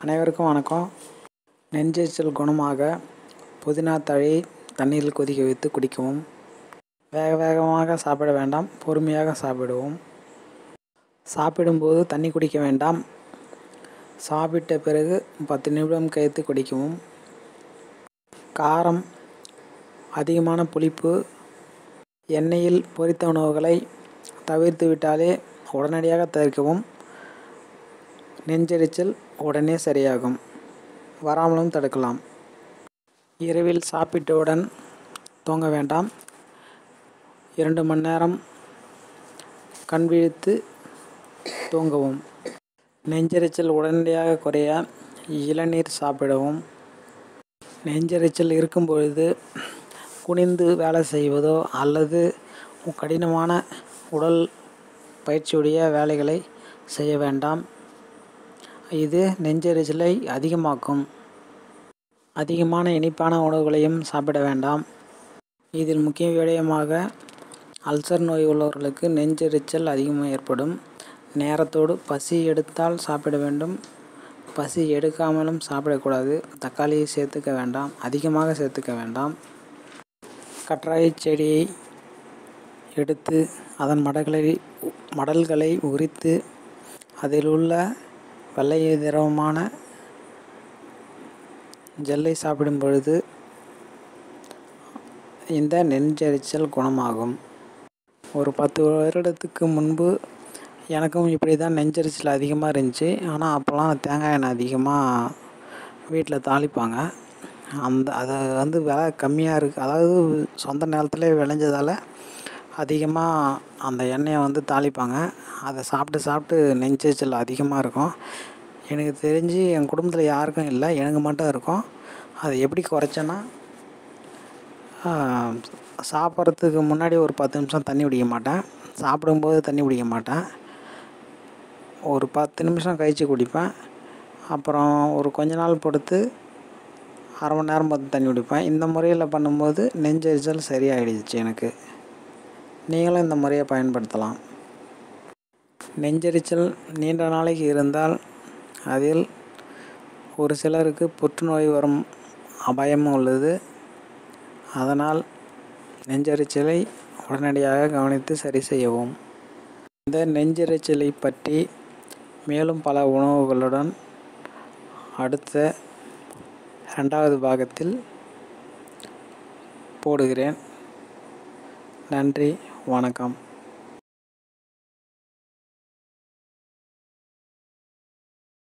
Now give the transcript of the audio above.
அனைவருக்கும் வணக்கம் நெஞ்செரிச்சல் குணமாக புதினா தழை தண்ணீரில் கொதிக்க வைத்து குடிக்கவும் வேக வேகமாக சாப்பிட வேண்டாம் பொறுமையாக சாப்பிடவும் சாப்பிடும்போது தண்ணி குடிக்க வேண்டாம் சாப்பிட்ட பிறகு பத்து நிமிடம் கழித்து குடிக்கவும் காரம் அதிகமான புளிப்பு எண்ணெயில் பொரித்த உணவுகளை தவிர்த்து விட்டாலே உடனடியாக தவிர்க்கவும் நெஞ்செரிச்சல் உடனே சரியாகும் வராமலும் தடுக்கலாம் இரவில் சாப்பிட்டவுடன் தூங்க வேண்டாம் இரண்டு மணி நேரம் கண் விழித்து தூங்கவும் நெஞ்செரிச்சல் உடனடியாக குறைய இளநீர் சாப்பிடவும் நெஞ்செரிச்சல் இருக்கும் பொழுது குனிந்து வேலை செய்வதோ அல்லது கடினமான உடல் பயிற்சியுடைய வேலைகளை செய்ய வேண்டாம் இது நெஞ்செரிச்சலை அதிகமாக்கும் அதிகமான இனிப்பான உணவுகளையும் சாப்பிட வேண்டாம் இதில் முக்கிய விடயமாக அல்சர் நோய் உள்ளவர்களுக்கு நெஞ்செரிச்சல் அதிகமாக ஏற்படும் நேரத்தோடு பசி எடுத்தால் சாப்பிட வேண்டும் பசி எடுக்காமலும் சாப்பிடக்கூடாது தக்காளியை சேர்த்துக்க வேண்டாம் அதிகமாக சேர்த்துக்க வேண்டாம் கற்றாழை செடியை எடுத்து அதன் மடல்களை மடல்களை உரித்து அதில் உள்ள வெள்ளை திரவமான ஜெல்லை சாப்பிடும் பொழுது இந்த நெஞ்செரிச்சல் குணமாகும் ஒரு பத்து வருடத்துக்கு முன்பு எனக்கும் இப்படி தான் நெஞ்செரிச்சல் அதிகமாக இருந்துச்சு ஆனால் அப்போல்லாம் தேங்காய் எண்ணெய் அதிகமாக வீட்டில் தாளிப்பாங்க அந்த அதை வந்து விலை கம்மியாக இருக்குது அதாவது சொந்த நிலத்துல விளைஞ்சதால் அதிகமாக அந்த எண்ணெயை வந்து தாளிப்பாங்க அதை சாப்பிட்டு சாப்பிட்டு நெஞ்செரிச்சல் அதிகமாக இருக்கும் எனக்கு தெரிஞ்சு என் குடும்பத்தில் யாருக்கும் இல்லை எனக்கு மட்டும் இருக்கும் அதை எப்படி குறைச்சேன்னா சாப்பிட்றதுக்கு முன்னாடி ஒரு பத்து நிமிஷம் தண்ணி குடிக்க மாட்டேன் சாப்பிடும்போது தண்ணி குடிக்க மாட்டேன் ஒரு பத்து நிமிஷம் கழித்து குடிப்பேன் அப்புறம் ஒரு கொஞ்ச நாள் பொறுத்து அரை மணி நேரம் பார்த்து தண்ணி குடிப்பேன் இந்த முறையில் பண்ணும்போது நெஞ்செரிச்சல் சரியாயிடுச்சு எனக்கு நீங்களும் இந்த முறையை பயன்படுத்தலாம் நெஞ்செரிச்சல் நீண்ட நாளைக்கு இருந்தால் அதில் ஒரு சிலருக்கு புற்றுநோய் வரும் அபாயமும் உள்ளது அதனால் நெஞ்செரிச்சலை உடனடியாக கவனித்து சரி செய்யவும் இந்த நெஞ்செரிச்சலை பற்றி மேலும் பல உணவுகளுடன் அடுத்த ரெண்டாவது பாகத்தில் போடுகிறேன் நன்றி வணக்கம்